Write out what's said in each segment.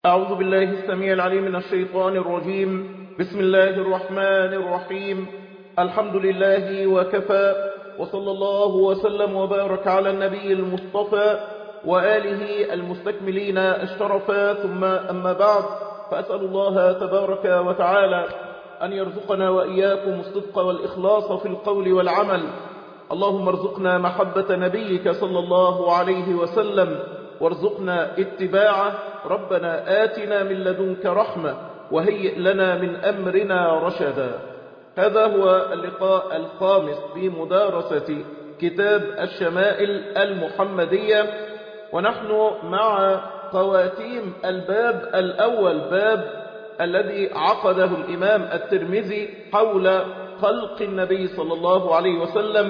أعوذ بالله السميع العليم من الشيطان الرجيم بسم الله الرحمن الرحيم الحمد لله وكفى وصلى الله وسلم وبارك على النبي المصطفى وآله المستكملين الشرفا ثم أما بعد فأسأل الله تبارك وتعالى أن يرزقنا وإياكم الصدق والإخلاص في القول والعمل اللهم ارزقنا محبة نبيك صلى الله عليه وسلم وارزقنا اتباعه ربنا آتنا من لدنك رحمة وهيئ لنا من أمرنا رشدا هذا هو اللقاء الخامس في مدارسة كتاب الشمائل المحمدية ونحن مع خواتيم الباب الأول باب الذي عقده الإمام الترمذي حول خلق النبي صلى الله عليه وسلم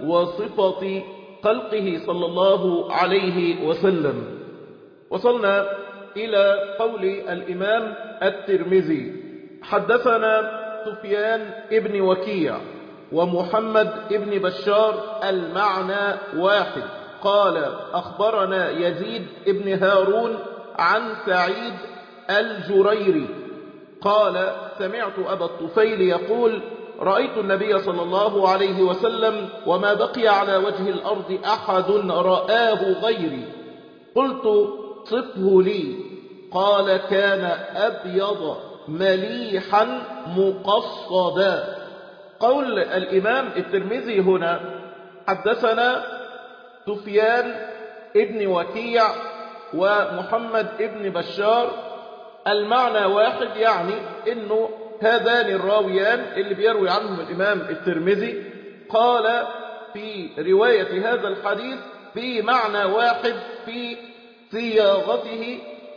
وصفة خلقه صلى الله عليه وسلم وصلنا إلى قول الإمام الترمذي حدثنا سفيان ابن وكيع ومحمد ابن بشار المعنى واحد قال أخبرنا يزيد ابن هارون عن سعيد الجريري قال سمعت أبا الطفيل يقول رأيت النبي صلى الله عليه وسلم وما بقي على وجه الأرض أحد رآه غيري قلت صفه لي قال كان أبيض مليحا مقصدا قول الإمام الترمذي هنا حدثنا سفيان ابن وكيع ومحمد ابن بشار المعنى واحد يعني انه هذان الراويان اللي بيروي عنهم الإمام الترمذي قال في رواية هذا الحديث بمعنى واحد في صياغته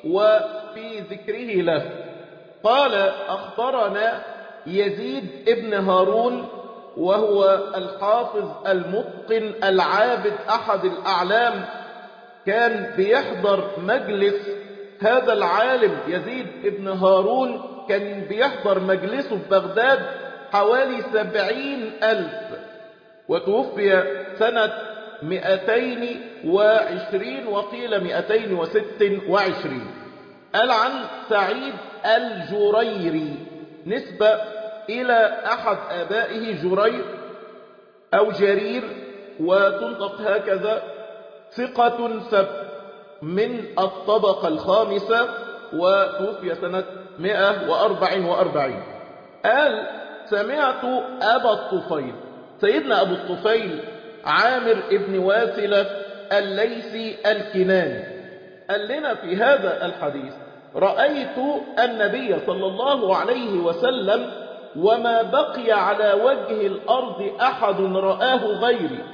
وفي ذكره له قال أخبرنا يزيد ابن هارون وهو الحافظ المتقن العابد أحد الأعلام كان بيحضر مجلس هذا العالم يزيد ابن هارون كان بيحضر مجلسه في بغداد حوالي سبعين ألف وتوفي سنة مئتين وعشرين وقيل مئتين وست وعشرين قال عن سعيد الجريري نسبة إلى أحد آبائه جرير أو جرير وتنطق هكذا ثقة سب من الطبقة الخامسة وتوفي سنة 144 قال سمعت أبا الطفيل سيدنا أبو الطفيل عامر ابن واسلة الليثي الكناني قال لنا في هذا الحديث رأيت النبي صلى الله عليه وسلم وما بقي على وجه الأرض أحد رآه غيري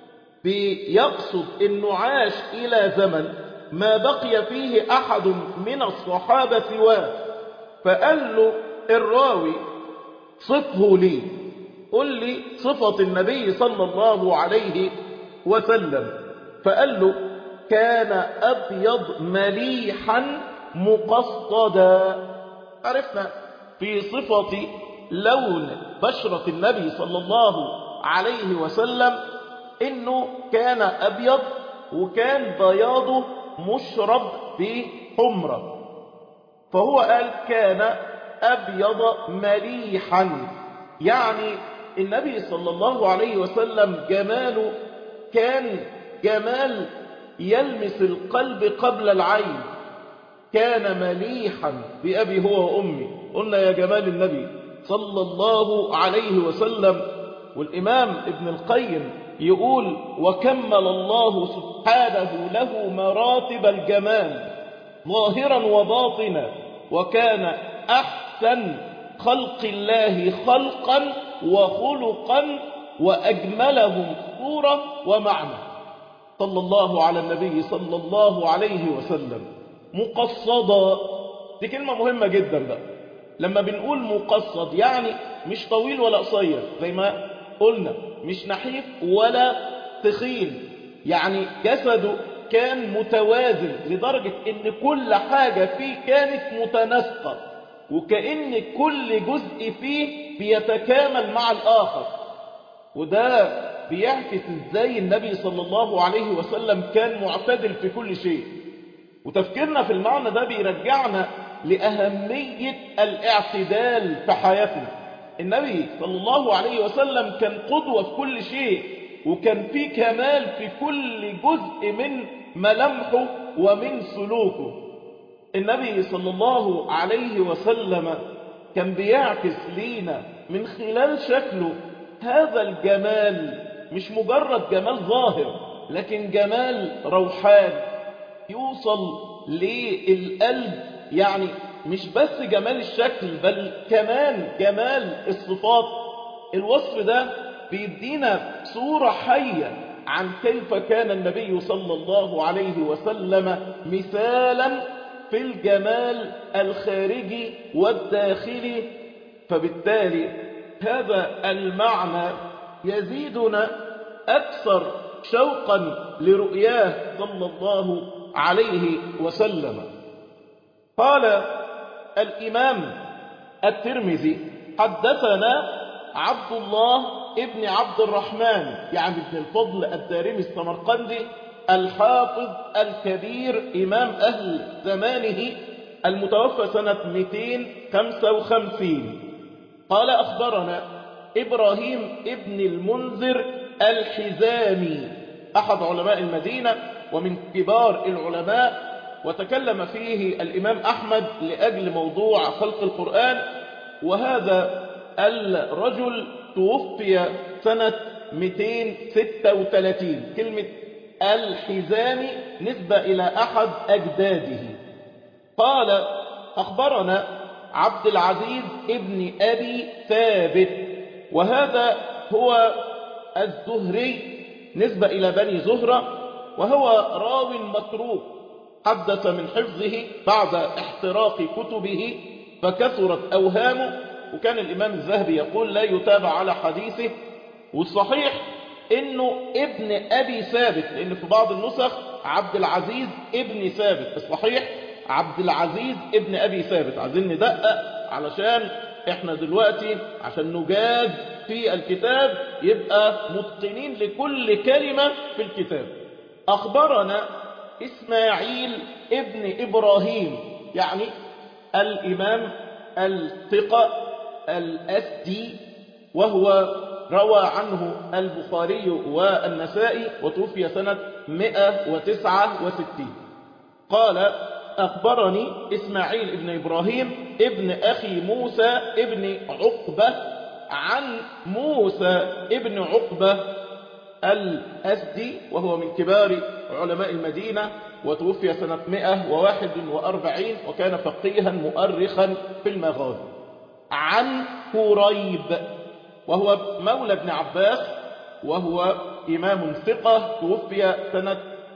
بيقصد أنه عاش إلى زمن ما بقي فيه أحد من الصحابة سواه فقال له الراوي صفه لي قل لي صفة النبي صلى الله عليه وسلم فقال له كان أبيض مليحا مقصدا عرفنا في صفة لون بشرة النبي صلى الله عليه وسلم انه كان ابيض وكان بياضه مشرب بحمرة فهو قال كان أبيض مليحا يعني النبي صلى الله عليه وسلم جماله كان جمال يلمس القلب قبل العين كان مليحا بأبي هو وأمي قلنا يا جمال النبي صلى الله عليه وسلم والإمام ابن القيم يقول وكمل الله سبحانه له مراتب الجمال ظاهرا وباطنا وكان أحسن خلق الله خلقا وخلقا وأجملهم صورة ومعنى صلى الله على النبي صلى الله عليه وسلم مقصدا دي كلمة مهمة جدا بقى لما بنقول مقصد يعني مش طويل ولا قصير زي ما قلنا مش نحيف ولا تخين يعني جسده كان متوازن لدرجة ان كل حاجة فيه كانت متناسقة وكأن كل جزء فيه بيتكامل مع الآخر وده بيعكس ازاي النبي صلى الله عليه وسلم كان معتدل في كل شيء وتفكيرنا في المعنى ده بيرجعنا لأهمية الاعتدال في حياتنا النبي صلى الله عليه وسلم كان قدوة في كل شيء وكان في كمال في كل جزء من ملامحه ومن سلوكه النبي صلى الله عليه وسلم كان بيعكس لينا من خلال شكله هذا الجمال مش مجرد جمال ظاهر لكن جمال روحان يوصل للقلب يعني مش بس جمال الشكل بل كمان جمال الصفات الوصف ده بيدينا صورة حية عن كيف كان النبي صلى الله عليه وسلم مثالا في الجمال الخارجي والداخلي فبالتالي هذا المعنى يزيدنا أكثر شوقا لرؤياه صلى الله عليه وسلم قال الإمام الترمذي حدثنا عبد الله ابن عبد الرحمن يعني ابن الفضل الدارمي السمرقندي الحافظ الكبير إمام أهل زمانه المتوفى سنة 255 قال أخبرنا إبراهيم ابن المنذر الحزامي أحد علماء المدينة ومن كبار العلماء وتكلم فيه الإمام أحمد لأجل موضوع خلق القرآن وهذا الرجل توفي سنة 236 كلمة الحزامي نسبة إلى أحد أجداده قال أخبرنا عبد العزيز ابن أبي ثابت وهذا هو الزهري نسبة إلى بني زهرة وهو راو متروك حدث من حفظه بعد احتراق كتبه فكثرت أوهامه وكان الإمام الذهبي يقول لا يتابع على حديثه والصحيح انه ابن ابي ثابت لان في بعض النسخ عبد العزيز ابن ثابت الصحيح عبد العزيز ابن ابي ثابت عايزين ندقق علشان احنا دلوقتي عشان نجاد في الكتاب يبقى متقنين لكل كلمة في الكتاب اخبرنا اسماعيل ابن ابراهيم يعني الامام الثقة الاسدي وهو روى عنه البخاري والنسائي وتوفي سنة 169 قال أخبرني إسماعيل ابن إبراهيم ابن أخي موسى ابن عقبة عن موسى ابن عقبة الأسدي وهو من كبار علماء المدينة وتوفي سنة 141 وكان فقيها مؤرخا في المغازي عن كريب وهو مولى ابن عباس وهو إمام ثقة توفي سنة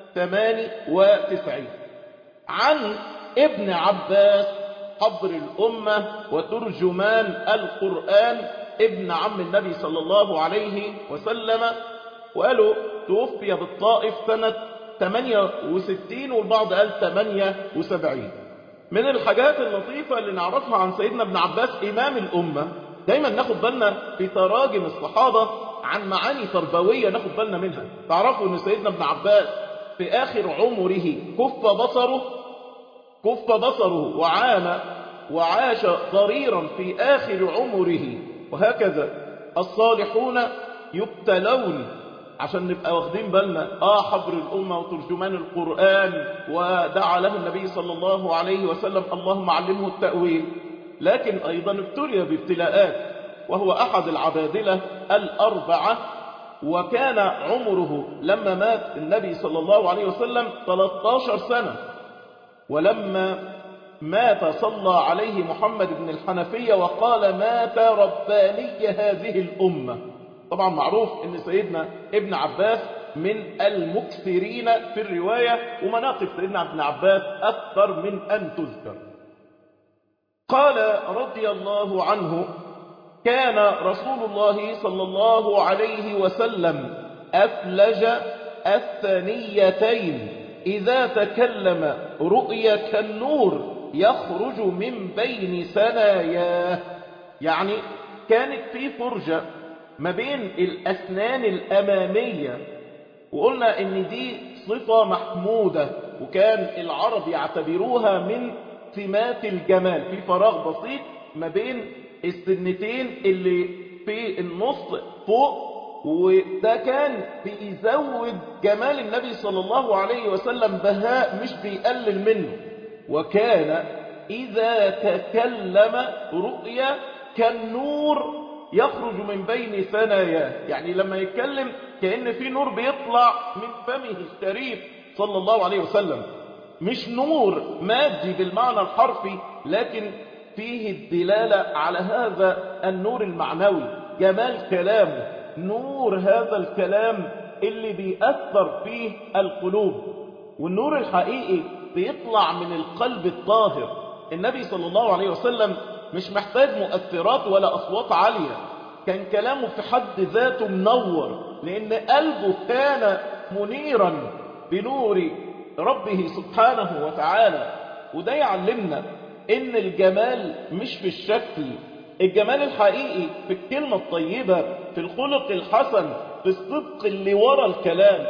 98 عن ابن عباس حبر الأمة وترجمان القرآن ابن عم النبي صلى الله عليه وسلم وقالوا توفي بالطائف سنة 68 والبعض قال 78 من الحاجات اللطيفة اللي نعرفها عن سيدنا ابن عباس إمام الأمة دايما ناخد بالنا في تراجم الصحابة عن معاني تربوية ناخد بالنا منها تعرفوا ان سيدنا ابن عباس في آخر عمره كف بصره كف بصره وعام وعاش ضريرا في آخر عمره وهكذا الصالحون يبتلون عشان نبقى واخدين بالنا اه حبر الأمة وترجمان القرآن ودعا له النبي صلى الله عليه وسلم اللهم علمه التأويل لكن أيضا ابتلي بابتلاءات وهو أحد العبادلة الأربعة وكان عمره لما مات النبي صلى الله عليه وسلم 13 سنة ولما مات صلى عليه محمد بن الحنفية وقال مات رباني هذه الأمة طبعا معروف ان سيدنا ابن عباس من المكثرين في الرواية ومناقب سيدنا ابن عباس أكثر من أن تذكر قال رضي الله عنه كان رسول الله صلى الله عليه وسلم أفلج الثنيتين إذا تكلم رؤيا كالنور يخرج من بين ثناياه يعني كانت في فرجة ما بين الأسنان الأمامية وقلنا إن دي صفة محمودة وكان العرب يعتبروها من سمات الجمال في فراغ بسيط ما بين السنتين اللي في النص فوق وده كان بيزود جمال النبي صلى الله عليه وسلم بهاء مش بيقلل منه وكان إذا تكلم رؤيا كالنور يخرج من بين ثناياه يعني لما يتكلم كأن في نور بيطلع من فمه الشريف صلى الله عليه وسلم مش نور مادي بالمعنى الحرفي لكن فيه الدلالة على هذا النور المعنوي جمال كلامه نور هذا الكلام اللي بيأثر فيه القلوب والنور الحقيقي بيطلع من القلب الطاهر النبي صلى الله عليه وسلم مش محتاج مؤثرات ولا أصوات عالية كان كلامه في حد ذاته منور لأن قلبه كان منيرا بنور ربه سبحانه وتعالى وده يعلمنا ان الجمال مش في الشكل الجمال الحقيقي في الكلمة الطيبة في الخلق الحسن في الصدق اللي ورا الكلام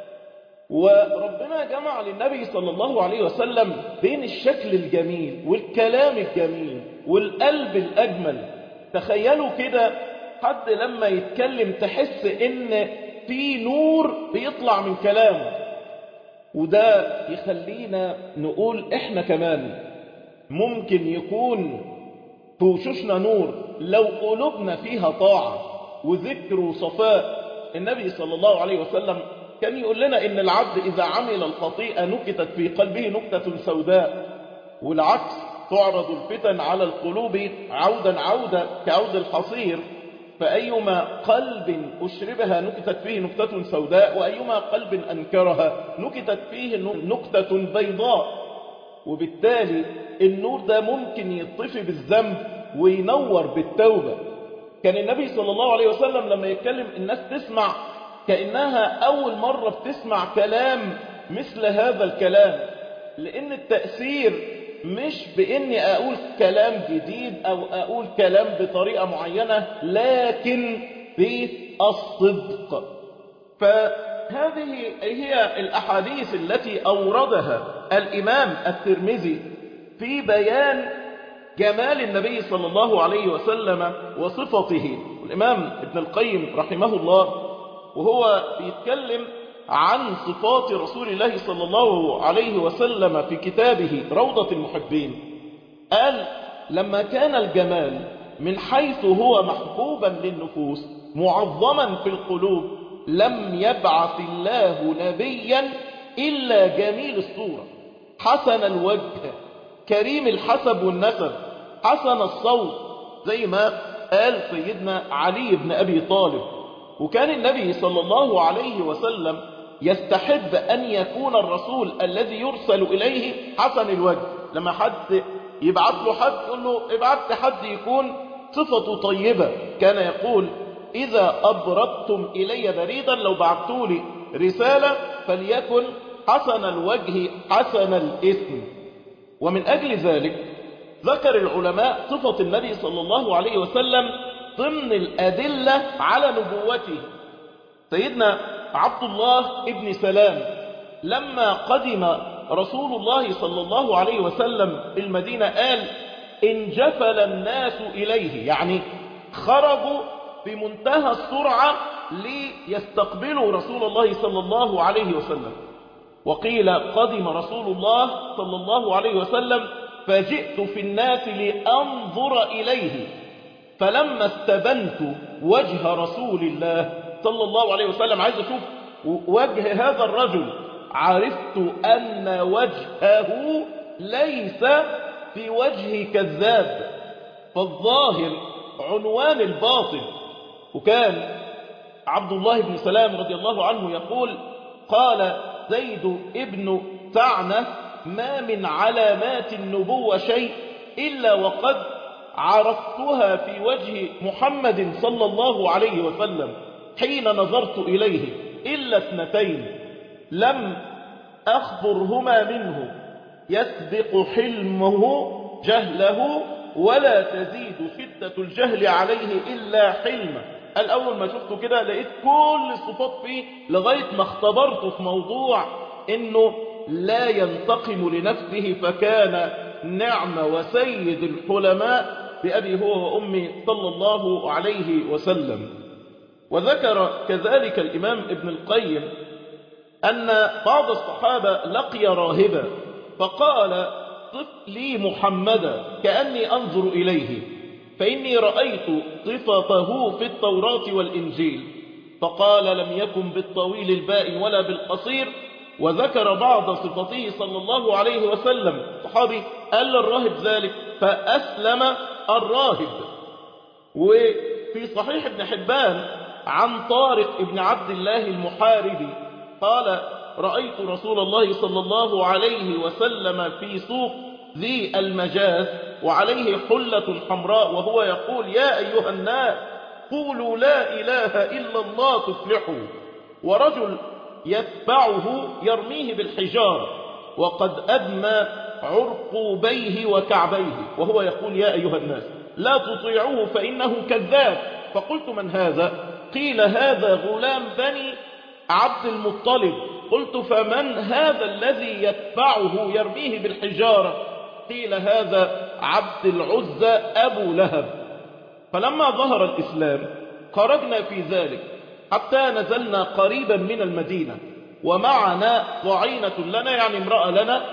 وربنا جمع للنبي صلى الله عليه وسلم بين الشكل الجميل والكلام الجميل والقلب الأجمل تخيلوا كده حد لما يتكلم تحس ان في نور بيطلع من كلامه وده يخلينا نقول احنا كمان ممكن يكون في وشوشنا نور لو قلوبنا فيها طاعة وذكر وصفاء النبي صلى الله عليه وسلم كان يقول لنا ان العبد اذا عمل الخطيئة نكتت في قلبه نكتة سوداء والعكس تعرض الفتن على القلوب عودا عودا كعود الحصير فأيما قلب أشربها نكتت فيه نكتة سوداء وأيما قلب أنكرها نكتت فيه نكتة بيضاء وبالتالي النور ده ممكن يطفي بالذنب وينور بالتوبة كان النبي صلى الله عليه وسلم لما يتكلم الناس تسمع كأنها أول مرة بتسمع كلام مثل هذا الكلام لأن التأثير مش بإني أقول كلام جديد أو أقول كلام بطريقة معينة لكن بالصدق فهذه هي الأحاديث التي أوردها الإمام الترمذي في بيان جمال النبي صلى الله عليه وسلم وصفته الإمام ابن القيم رحمه الله وهو بيتكلم عن صفات رسول الله صلى الله عليه وسلم في كتابه روضة المحبين قال لما كان الجمال من حيث هو محبوبا للنفوس معظما في القلوب لم يبعث الله نبيا إلا جميل الصورة حسن الوجه كريم الحسب والنسب حسن الصوت زي ما قال سيدنا علي بن أبي طالب وكان النبي صلى الله عليه وسلم يستحب أن يكون الرسول الذي يرسل إليه حسن الوجه لما حد يبعث له حد يقول له ابعث حد يكون صفته طيبة كان يقول إذا أبردتم إلي بريدا لو بعثتوا لي رسالة فليكن حسن الوجه حسن الاسم ومن أجل ذلك ذكر العلماء صفة النبي صلى الله عليه وسلم ضمن الأدلة على نبوته سيدنا عبد الله ابن سلام لما قدم رسول الله صلى الله عليه وسلم المدينة قال انجفل الناس إليه يعني خرجوا بمنتهى السرعة ليستقبلوا رسول الله صلى الله عليه وسلم وقيل قدم رسول الله صلى الله عليه وسلم فجئت في الناس لأنظر إليه فلما استبنت وجه رسول الله صلى الله عليه وسلم عايز أشوف وجه هذا الرجل عرفت أن وجهه ليس في وجه كذاب فالظاهر عنوان الباطن وكان عبد الله بن سلام رضي الله عنه يقول قال زيد ابن تعنة ما من علامات النبوة شيء إلا وقد عرفتها في وجه محمد صلى الله عليه وسلم حين نظرت إليه إلا اثنتين لم أخبرهما منه يسبق حلمه جهله ولا تزيد شدة الجهل عليه إلا حلمه الأول ما شفته كده لقيت كل الصفات فيه لغاية ما اختبرته في موضوع إنه لا ينتقم لنفسه فكان نعم وسيد الحلماء بأبي هو وأمي صلى الله عليه وسلم وذكر كذلك الإمام ابن القيم أن بعض الصحابة لقي راهبا فقال صف لي محمدا كأني أنظر إليه فإني رأيت صفته في التوراة والإنجيل فقال لم يكن بالطويل البائن ولا بالقصير وذكر بعض صفته صلى الله عليه وسلم صحابي قال الراهب ذلك فأسلم الراهب وفي صحيح ابن حبان عن طارق ابن عبد الله المحاربي قال رأيت رسول الله صلى الله عليه وسلم في سوق ذي المجاز وعليه حلة حمراء وهو يقول يا أيها الناس قولوا لا إله إلا الله تفلحوا ورجل يتبعه يرميه بالحجار وقد أدمى عرقوبيه وكعبيه وهو يقول يا أيها الناس لا تطيعوه فإنه كذاب فقلت من هذا قيل هذا غلام بني عبد المطلب قلت فمن هذا الذي يتبعه يرميه بالحجارة قيل هذا عبد العزى أبو لهب فلما ظهر الإسلام خرجنا في ذلك حتى نزلنا قريبا من المدينة ومعنا ضعينة لنا يعني امرأة لنا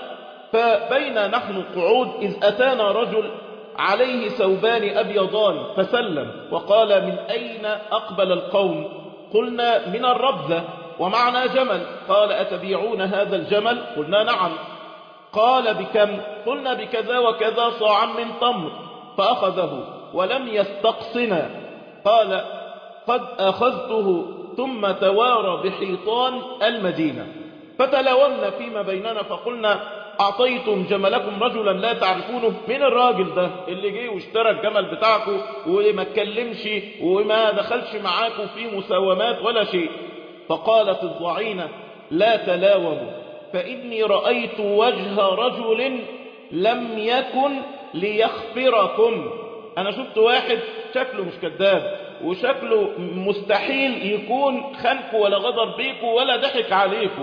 فبين نحن قعود إذ أتانا رجل عليه ثوبان أبيضان فسلم وقال من أين أقبل القوم قلنا من الربذة ومعنا جمل قال أتبيعون هذا الجمل قلنا نعم قال بكم قلنا بكذا وكذا صاعا من تمر فأخذه ولم يستقصنا قال قد أخذته ثم توارى بحيطان المدينة فتلومنا فيما بيننا فقلنا أعطيتم جملكم رجلا لا تعرفونه من الراجل ده اللي جه واشترى الجمل بتاعكم وما اتكلمش وما دخلش معاكم في مساومات ولا شيء فقالت الضعينة لا تلاوموا فإني رأيت وجه رجل لم يكن ليخفركم أنا شفت واحد شكله مش كذاب وشكله مستحيل يكون خنك ولا غدر بيكم ولا ضحك عليكم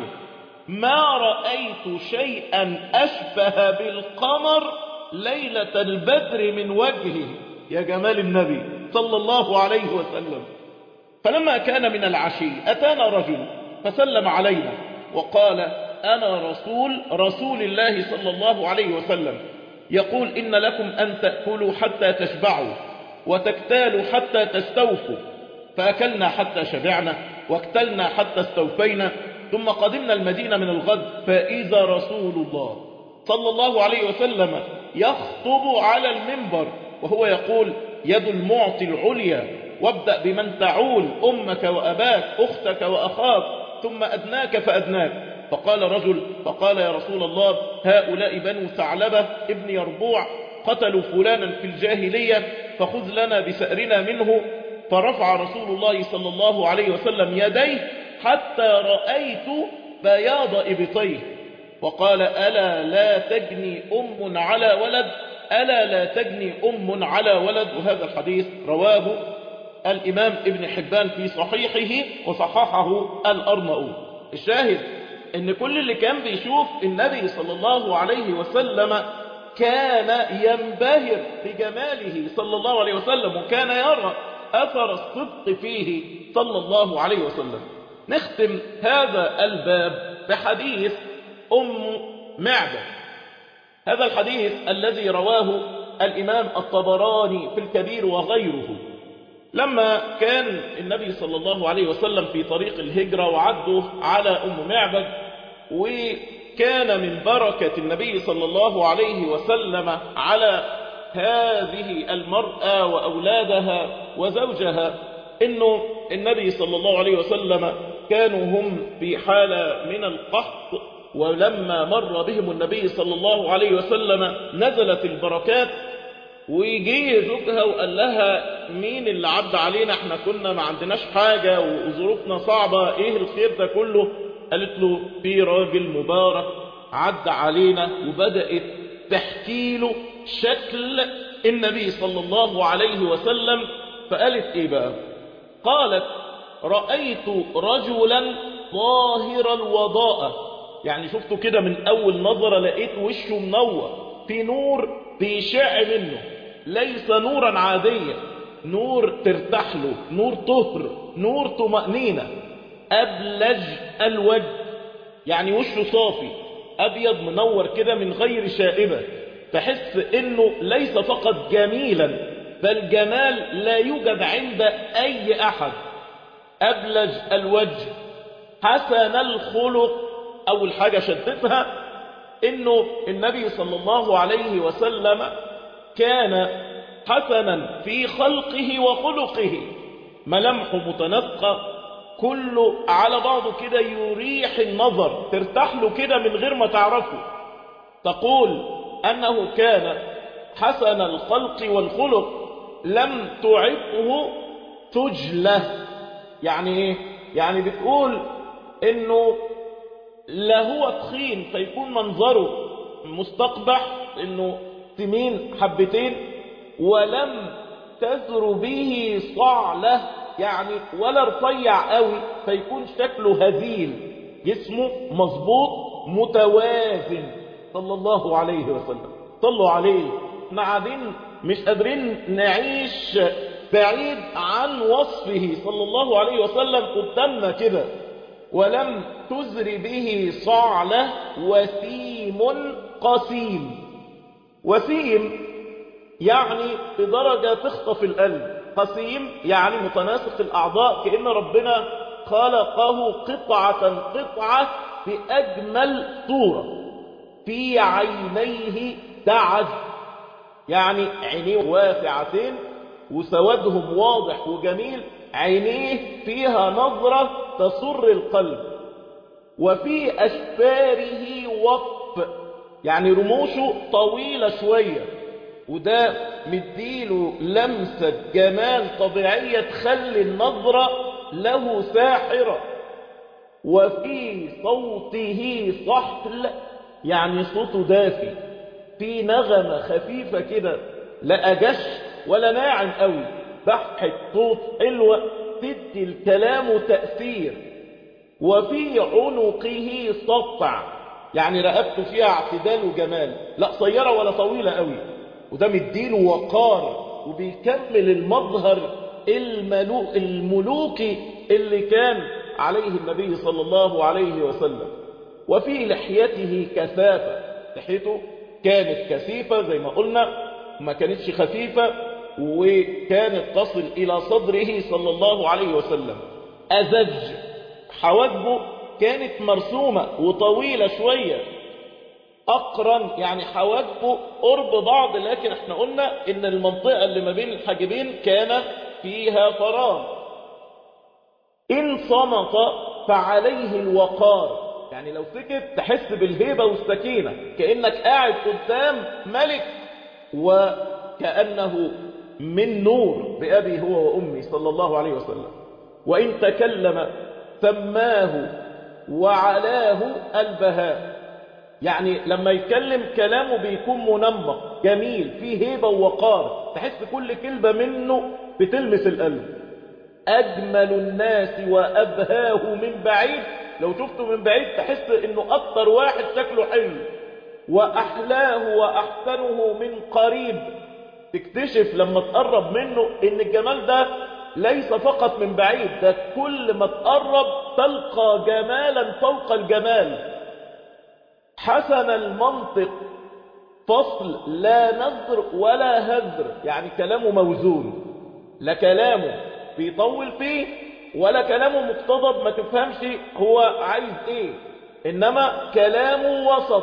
ما رأيت شيئا أشبه بالقمر ليلة البدر من وجهه يا جمال النبي صلى الله عليه وسلم فلما كان من العشي أتانا رجل فسلم علينا وقال أنا رسول رسول الله صلى الله عليه وسلم يقول إن لكم أن تأكلوا حتى تشبعوا وتكتالوا حتى تستوفوا فأكلنا حتى شبعنا واكتلنا حتى استوفينا ثم قدمنا المدينة من الغد فإذا رسول الله صلى الله عليه وسلم يخطب على المنبر وهو يقول يد المعطي العليا وابدأ بمن تعول أمك وأباك أختك وأخاك ثم أدناك فأدناك فقال رجل فقال يا رسول الله هؤلاء بنو ثعلبة ابن يربوع قتلوا فلانا في الجاهلية فخذ لنا بسأرنا منه فرفع رسول الله صلى الله عليه وسلم يديه حتى رأيت بياض إبطيه وقال ألا لا تجني أم على ولد ألا لا تجني أم على ولد وهذا الحديث رواه الإمام ابن حبان في صحيحه وصححه الأرنؤوط الشاهد ان كل اللي كان بيشوف النبي صلى الله عليه وسلم كان ينبهر بجماله صلى الله عليه وسلم وكان يرى أثر الصدق فيه صلى الله عليه وسلم نختم هذا الباب بحديث أم معبد هذا الحديث الذي رواه الإمام الطبراني في الكبير وغيره لما كان النبي صلى الله عليه وسلم في طريق الهجرة وعدوا على أم معبد وكان من بركة النبي صلى الله عليه وسلم على هذه المرأة وأولادها وزوجها إنه النبي صلى الله عليه وسلم كانوا هم في حالة من القحط ولما مر بهم النبي صلى الله عليه وسلم نزلت البركات ويجي زوجها وقال لها مين اللي عد علينا احنا كنا ما عندناش حاجة وظروفنا صعبة ايه الخير ده كله قالت له في راجل مبارك عد علينا وبدأت تحكي له شكل النبي صلى الله عليه وسلم فقالت ايه بقى قالت رأيت رجلا ظاهر الوضاء يعني شفته كده من أول نظرة لقيت وشه منور في نور بيشع منه ليس نورا عاديا نور ترتاح له نور طهر نور طمأنينة أبلج الوجه يعني وشه صافي أبيض منور كده من غير شائبة تحس إنه ليس فقط جميلا بل جمال لا يوجد عند أي أحد أبلج الوجه حسن الخلق أول حاجة شدتها إنه النبي صلى الله عليه وسلم كان حسنا في خلقه وخلقه ملامحه متنقى كله على بعضه كده يريح النظر ترتاح له كده من غير ما تعرفه تقول أنه كان حسن الخلق والخلق لم تعبه تجله يعني ايه يعني بتقول انه لا هو تخين فيكون منظره مستقبح انه تمين حبتين ولم تزر به صعلة يعني ولا رفيع قوي فيكون شكله هزيل جسمه مظبوط متوازن صلى الله عليه وسلم صلوا عليه احنا قاعدين مش قادرين نعيش بعيد عن وصفه صلى الله عليه وسلم قدامنا كده ولم تزر به صعلة وسيم قسيم وسيم يعني بدرجة تخطف القلب قسيم يعني متناسق الأعضاء كأن ربنا خلقه قطعة قطعة بأجمل صورة في عينيه دعج يعني عينيه واسعتين وسوادهم واضح وجميل عينيه فيها نظرة تسر القلب وفي أشفاره وقف يعني رموشه طويلة شوية وده مديله لمسة جمال طبيعية تخلي النظرة له ساحرة وفي صوته صحل يعني صوته دافي في نغمة خفيفة كده لا أجش ولا ناعم قوي بحة صوت حلوة تدي الكلام تأثير وفي عنقه سطع يعني رقبته فيها اعتدال وجمال لا قصيرة ولا طويلة قوي وده مديله وقار وبيكمل المظهر الملو الملوكي اللي كان عليه النبي صلى الله عليه وسلم وفي لحيته كثافة لحيته كانت كثيفة زي ما قلنا ما كانتش خفيفة وكانت تصل إلى صدره صلى الله عليه وسلم أزج حواجبه كانت مرسومة وطويلة شوية أقرن يعني حواجبه قرب بعض لكن احنا قلنا ان المنطقة اللي ما بين الحاجبين كان فيها فراغ إن صمت فعليه الوقار يعني لو سكت تحس بالهيبة والسكينة كأنك قاعد قدام ملك وكأنه من نور بأبي هو وأمي صلى الله عليه وسلم وإن تكلم سماه وعلاه البهاء يعني لما يتكلم كلامه بيكون منمق جميل فيه هيبة ووقار تحس كل كلمة منه بتلمس القلب أجمل الناس وأبهاه من بعيد لو شفته من بعيد تحس انه اكتر واحد شكله حلو واحلاه واحسنه من قريب تكتشف لما تقرب منه ان الجمال ده ليس فقط من بعيد ده كل ما تقرب تلقى جمالا فوق الجمال حسن المنطق فصل لا نذر ولا هذر يعني كلامه موزون لا كلامه بيطول فيه ولا كلامه مقتضب ما تفهمش هو عايز ايه انما كلامه وسط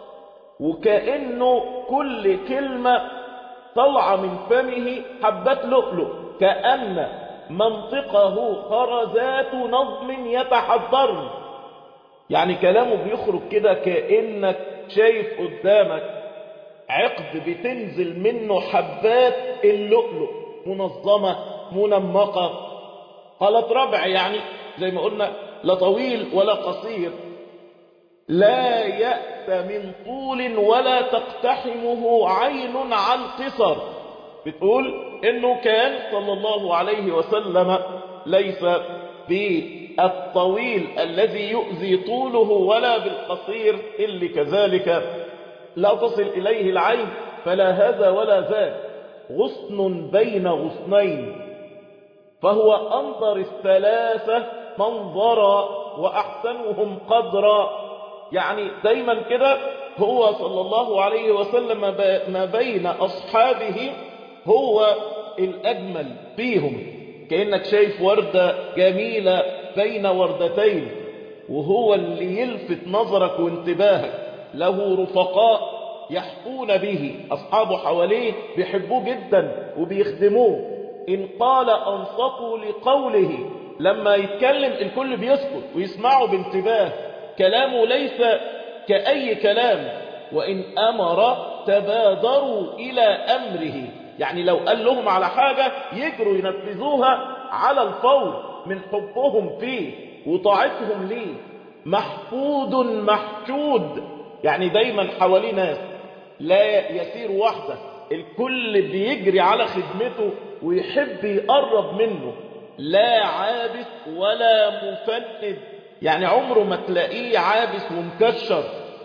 وكأنه كل كلمة طلع من فمه حبات لؤلؤ كأن منطقه خرزات نظم يتحضرن يعني كلامه بيخرج كده كأنك شايف قدامك عقد بتنزل منه حبات اللؤلؤ منظمة منمقة قالت ربع يعني زي ما قلنا لا طويل ولا قصير لا يأت من طول ولا تقتحمه عين عن قصر بتقول انه كان صلى الله عليه وسلم ليس بالطويل الذي يؤذي طوله ولا بالقصير اللي كذلك لا تصل إليه العين فلا هذا ولا ذاك غصن بين غصنين فهو أنظر الثلاثة منظرا وأحسنهم قدرا يعني دايما كده هو صلى الله عليه وسلم ما بين أصحابه هو الأجمل فيهم كأنك شايف وردة جميلة بين وردتين وهو اللي يلفت نظرك وانتباهك له رفقاء يحفون به أصحابه حواليه بيحبوه جدا وبيخدموه إن قال أنصتوا لقوله لما يتكلم الكل بيسكت ويسمعه بانتباه كلامه ليس كأي كلام وإن أمر تبادروا إلى أمره يعني لو قال لهم على حاجة يجروا ينفذوها على الفور من حبهم فيه وطاعتهم ليه محفود محشود يعني دايما حواليه ناس لا يسير وحده الكل بيجري على خدمته ويحب يقرب منه لا عابس ولا مفند يعني عمره ما تلاقيه عابس ومكشر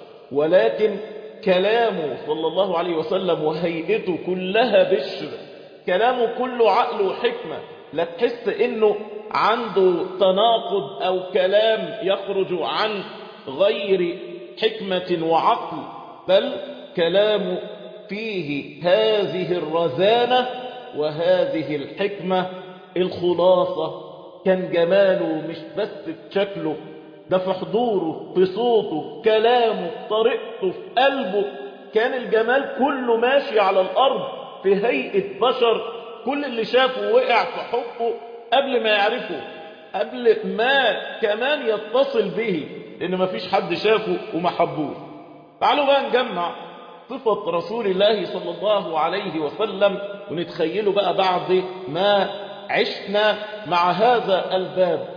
ولكن كلامه صلى الله عليه وسلم وهيئته كلها بشر كلامه كله عقل وحكمة لا تحس انه عنده تناقض او كلام يخرج عن غير حكمة وعقل بل كلام فيه هذه الرزانة وهذه الحكمة الخلاصة كان جماله مش بس في شكله ده في حضوره في صوته كلامه طريقته في قلبه كان الجمال كله ماشي على الأرض في هيئة بشر كل اللي شافه وقع في حبه قبل ما يعرفه قبل ما كمان يتصل به لأن ما فيش حد شافه وما حبوه تعالوا بقى نجمع صفة رسول الله صلى الله عليه وسلم ونتخيله بقى بعد ما عشنا مع هذا الباب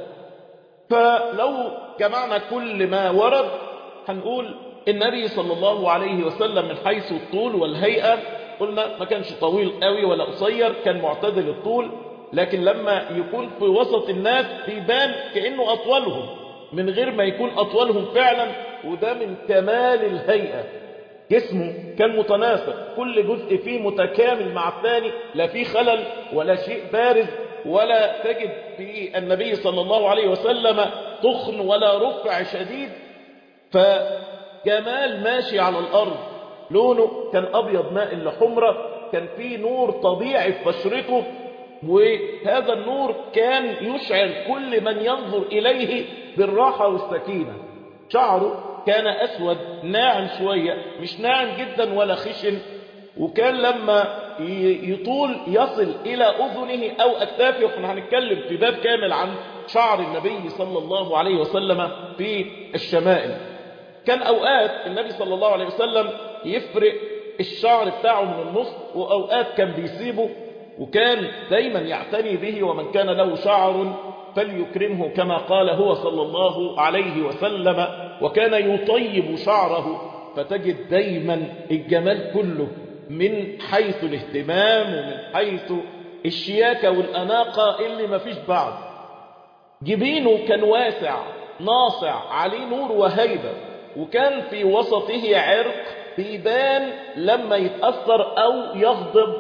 فلو جمعنا كل ما ورد هنقول النبي صلى الله عليه وسلم من حيث الطول والهيئة قلنا ما كانش طويل قوي ولا قصير كان معتدل الطول لكن لما يكون في وسط الناس بيبان كأنه أطولهم من غير ما يكون أطولهم فعلا وده من كمال الهيئة جسمه كان متناسق كل جزء فيه متكامل مع الثاني لا فيه خلل ولا شيء بارز ولا تجد في النبي صلى الله عليه وسلم تخن ولا رفع شديد فجمال ماشي على الأرض لونه كان أبيض ماء لحمرة كان فيه نور طبيعي في بشرته وهذا النور كان يشعر كل من ينظر إليه بالراحة والسكينة شعره كان أسود ناعم شوية مش ناعم جدا ولا خشن وكان لما يطول يصل إلى أذنه أو أكتافه وإحنا هنتكلم في باب كامل عن شعر النبي صلى الله عليه وسلم في الشمائل كان أوقات النبي صلى الله عليه وسلم يفرق الشعر بتاعه من النص وأوقات كان بيسيبه وكان دايما يعتني به ومن كان له شعر فليكرمه كما قال هو صلى الله عليه وسلم وكان يطيب شعره فتجد دايما الجمال كله من حيث الاهتمام ومن حيث الشياكة والأناقة اللي ما فيش بعد جبينه كان واسع ناصع عليه نور وهيبة وكان في وسطه عرق بيبان لما يتأثر أو يغضب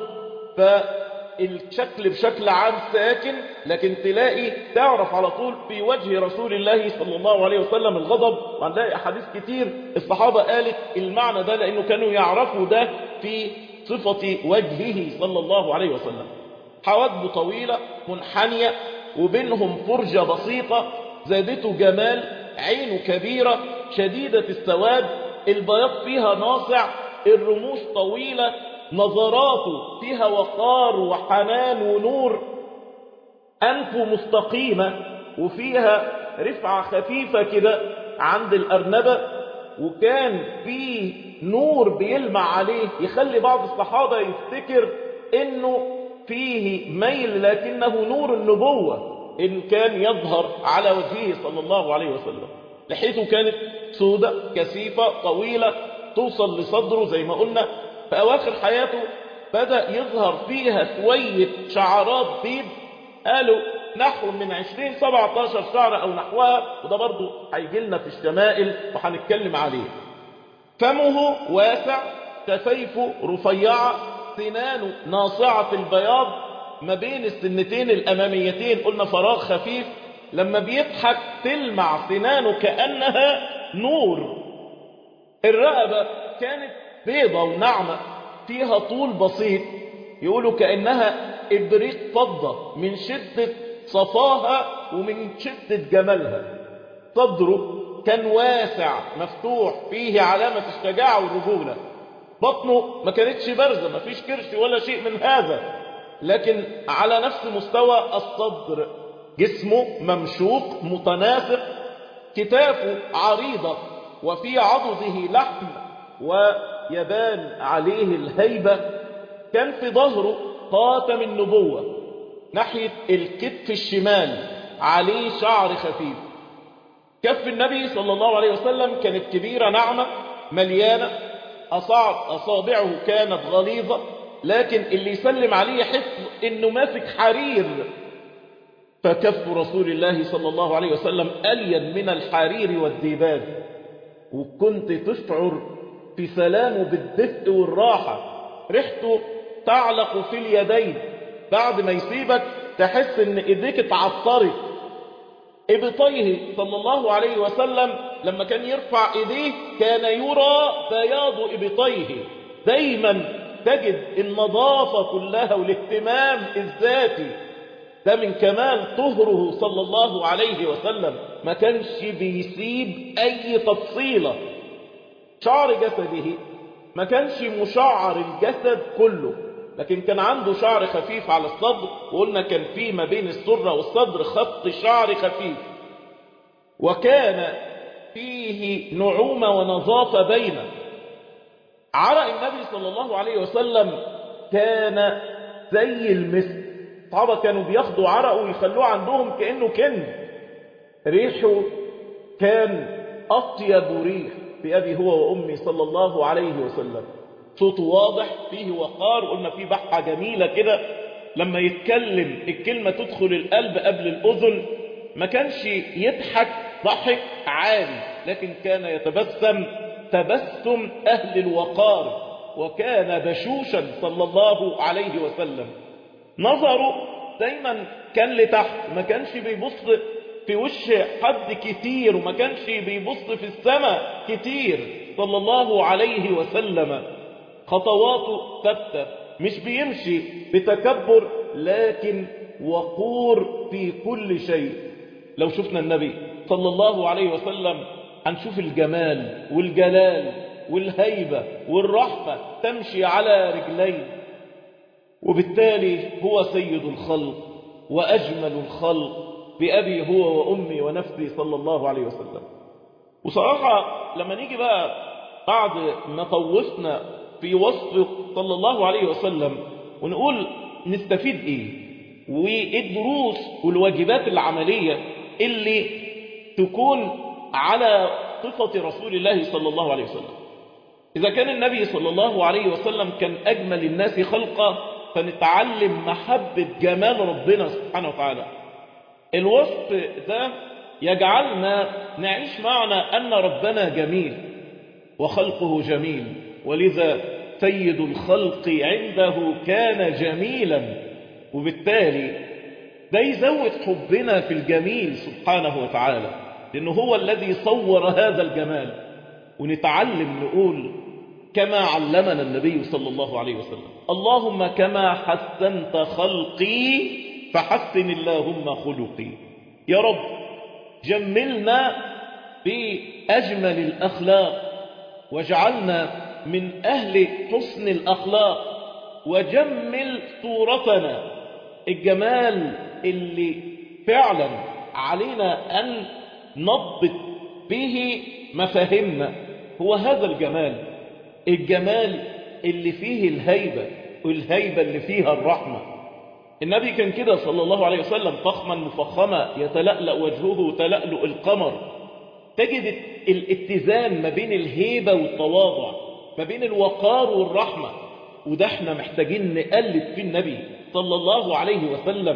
فالشكل بشكل عام ساكن لكن تلاقي تعرف على طول في وجه رسول الله صلى الله عليه وسلم الغضب وهنلاقي أحاديث كتير الصحابة قالت المعنى ده لأنه كانوا يعرفوا ده في صفة وجهه صلى الله عليه وسلم حواجبه طويلة منحنية وبينهم فرجة بسيطة زادته جمال عينه كبيرة شديدة السواد البياض فيها ناصع الرموش طويلة نظراته فيها وقار وحنان ونور أنفه مستقيمة وفيها رفعة خفيفة كده عند الأرنبة وكان فيه نور بيلمع عليه يخلي بعض الصحابة يفتكر انه فيه ميل لكنه نور النبوة ان كان يظهر على وجهه صلى الله عليه وسلم لحيته كانت سودة كثيفة طويلة توصل لصدره زي ما قلنا في أواخر حياته بدأ يظهر فيها شوية شعرات بيض قالوا نحو من 20 17 شعر أو نحوها وده برضو هيجي لنا في الشمائل وهنتكلم عليه فمه واسع شفايفه رفيعة سنانه ناصعة البياض ما بين السنتين الأماميتين قلنا فراغ خفيف لما بيضحك تلمع سنانه كأنها نور الرقبة كانت بيضة وناعمة فيها طول بسيط يقولوا كأنها إبريق فضة من شدة صفاها ومن شدة جمالها صدره كان واسع مفتوح فيه علامة الشجاعة والرجولة بطنه ما كانتش بارزة ما فيش كرش ولا شيء من هذا لكن على نفس مستوى الصدر جسمه ممشوق متناسق كتافه عريضة وفي عضده لحم ويبان عليه الهيبة كان في ظهره خاتم النبوة ناحية الكتف الشمال عليه شعر خفيف كف النبي صلى الله عليه وسلم كانت كبيرة ناعمة مليانة أصابع أصابعه كانت غليظة لكن اللي يسلم عليه يحس انه ماسك حرير فكف رسول الله صلى الله عليه وسلم ألين من الحرير والديباج وكنت تشعر في سلامه بالدفء والراحة ريحته تعلق في اليدين بعد ما يسيبك تحس ان ايديك اتعطرت ابطيه صلى الله عليه وسلم لما كان يرفع ايديه كان يرى بياض ابطيه دايما تجد النظافة كلها والاهتمام الذاتي ده من كمال طهره صلى الله عليه وسلم ما كانش بيسيب اي تفصيلة شعر جسده ما كانش مشعر الجسد كله لكن كان عنده شعر خفيف على الصدر وقلنا كان في ما بين السرة والصدر خط شعر خفيف وكان فيه نعومة ونظافة بينه عرق النبي صلى الله عليه وسلم كان زي المسك الصحابة كانوا بياخدوا عرقه ويخلوه عندهم كأنه كنز ريحه كان أطيب ريح بأبي هو وأمي صلى الله عليه وسلم صوته واضح فيه وقار قلنا فيه بحة جميلة كده لما يتكلم الكلمة تدخل القلب قبل الأذن ما كانش يضحك ضحك عالي لكن كان يتبسم تبسم أهل الوقار وكان بشوشا صلى الله عليه وسلم نظره دايما كان لتحت ما كانش بيبص في وش حد كتير وما كانش بيبص في السماء كتير صلى الله عليه وسلم خطواته ثابته مش بيمشي بتكبر لكن وقور في كل شيء لو شفنا النبي صلى الله عليه وسلم هنشوف الجمال والجلال والهيبة والرحمة تمشي على رجلين وبالتالي هو سيد الخلق وأجمل الخلق بأبي هو وأمي ونفسي صلى الله عليه وسلم وصراحة لما نيجي بقى بعد ما طوفنا في وصف صلى الله عليه وسلم ونقول نستفيد ايه والدروس والواجبات العملية اللي تكون على صفة رسول الله صلى الله عليه وسلم إذا كان النبي صلى الله عليه وسلم كان أجمل الناس خلقا فنتعلم محبة جمال ربنا سبحانه وتعالى الوصف ده يجعلنا نعيش معنى أن ربنا جميل وخلقه جميل ولذا سيد الخلق عنده كان جميلا وبالتالي ده يزود حبنا في الجميل سبحانه وتعالى لأنه هو الذي صور هذا الجمال ونتعلم نقول كما علمنا النبي صلى الله عليه وسلم اللهم كما حسنت خلقي فحسن اللهم خلقي يا رب جملنا بأجمل الأخلاق واجعلنا من أهل حسن الأخلاق وجمل صورتنا الجمال اللي فعلا علينا أن نضبط به مفاهيمنا هو هذا الجمال الجمال اللي فيه الهيبة والهيبة اللي فيها الرحمة النبي كان كده صلى الله عليه وسلم فخما مفخما يتلألأ وجهه تلألؤ القمر تجد الاتزان ما بين الهيبة والتواضع ما بين الوقار والرحمة وده احنا محتاجين نقلد في النبي صلى الله عليه وسلم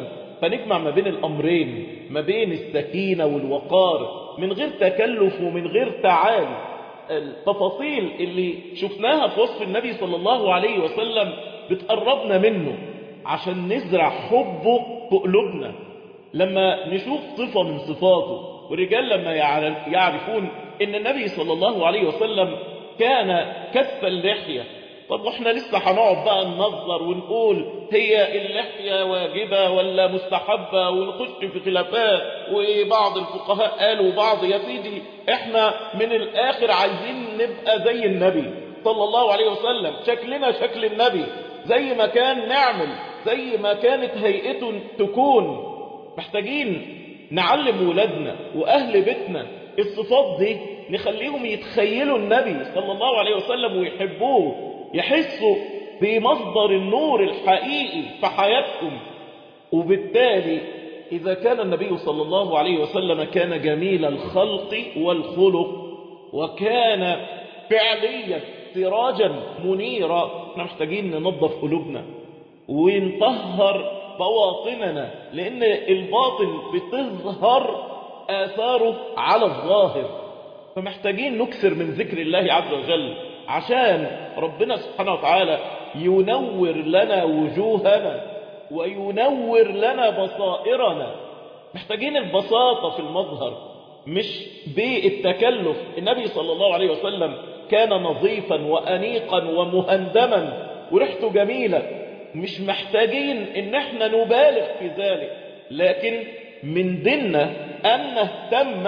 فنجمع ما بين الأمرين ما بين السكينة والوقار من غير تكلف ومن غير تعالي التفاصيل اللي شفناها في وصف النبي صلى الله عليه وسلم بتقربنا منه عشان نزرع حبه في قلوبنا لما نشوف صفة من صفاته والرجال لما يعرفون ان النبي صلى الله عليه وسلم كان كف اللحية طب واحنا لسه هنقعد بقى ننظر ونقول هي اللحية واجبة ولا مستحبة ونخش في خلافات وبعض الفقهاء قالوا بعض يا سيدي احنا من الاخر عايزين نبقى زي النبي صلى الله عليه وسلم شكلنا شكل النبي زي ما كان نعمل زي ما كانت هيئته تكون محتاجين نعلم ولادنا واهل بيتنا الصفات دي نخليهم يتخيلوا النبي صلى الله عليه وسلم ويحبوه يحسوا بمصدر النور الحقيقي في حياتهم وبالتالي إذا كان النبي صلى الله عليه وسلم كان جميل الخلق والخلق وكان فعليا سراجا منيرا احنا محتاجين ننظف قلوبنا ونطهر بواطننا لأن الباطن بتظهر آثاره على الظاهر فمحتاجين نكسر من ذكر الله عز وجل عشان ربنا سبحانه وتعالى ينور لنا وجوهنا وينور لنا بصائرنا محتاجين البساطة في المظهر مش بالتكلف النبي صلى الله عليه وسلم كان نظيفا وأنيقا ومهندما وريحته جميلة مش محتاجين ان احنا نبالغ في ذلك لكن من ديننا ان نهتم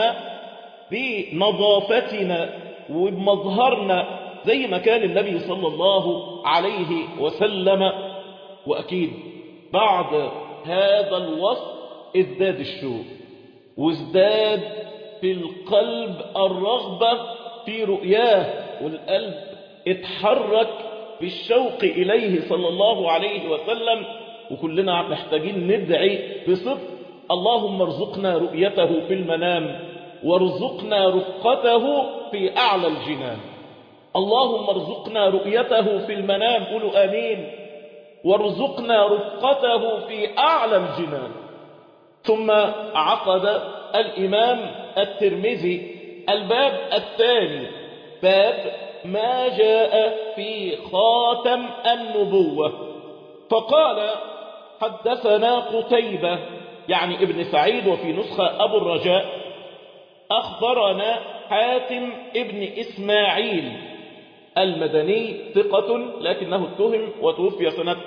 بنظافتنا وبمظهرنا زي ما كان النبي صلى الله عليه وسلم وأكيد بعد هذا الوصف ازداد الشوق وازداد في القلب الرغبة في رؤياه والقلب اتحرك بالشوق إليه صلى الله عليه وسلم وكلنا محتاجين ندعي بصدق اللهم ارزقنا رؤيته في المنام وارزقنا رفقته في أعلى الجنان اللهم ارزقنا رؤيته في المنام قولوا آمين وارزقنا رفقته في أعلى الجنان ثم عقد الإمام الترمذي الباب الثاني باب ما جاء في خاتم النبوة فقال حدثنا قتيبة يعني ابن سعيد وفي نسخة أبو الرجاء أخبرنا حاتم ابن إسماعيل المدني ثقة لكنه اتهم وتوفي سنة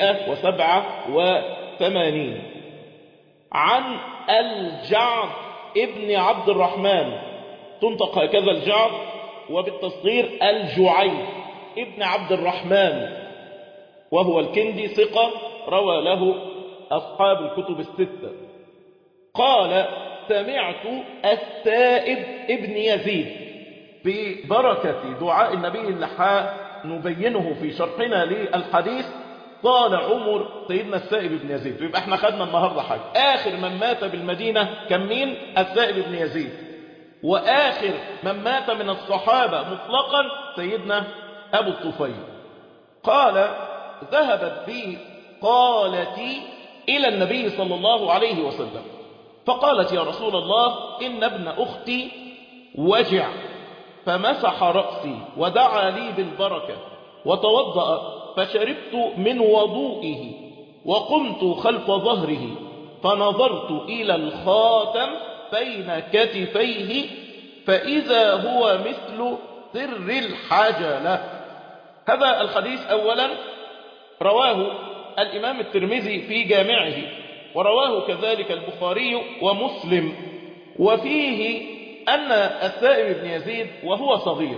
187 عن الجعد ابن عبد الرحمن تنطق هكذا الجعد وبالتصغير الجعيد ابن عبد الرحمن وهو الكندي ثقة روى له أصحاب الكتب الستة قال سمعت السائب ابن يزيد ببركة دعاء النبي اللي نبينه في شرحنا للحديث طال عمر سيدنا السائب بن يزيد يبقى احنا خدنا النهاردة حاجة آخر من مات بالمدينة كان مين السائب بن يزيد وآخر من مات من الصحابة مطلقا سيدنا أبو الطفيل قال ذهبت بي قالتي إلى النبي صلى الله عليه وسلم فقالت يا رسول الله إن ابن أختي وجع فمسح رأسي ودعا لي بالبركة وتوضأ فشربت من وضوئه وقمت خلف ظهره فنظرت إلى الخاتم بين كتفيه فإذا هو مثل سر الحجلة هذا الحديث أولا رواه الإمام الترمذي في جامعه ورواه كذلك البخاري ومسلم وفيه أن السائب بن يزيد وهو صغير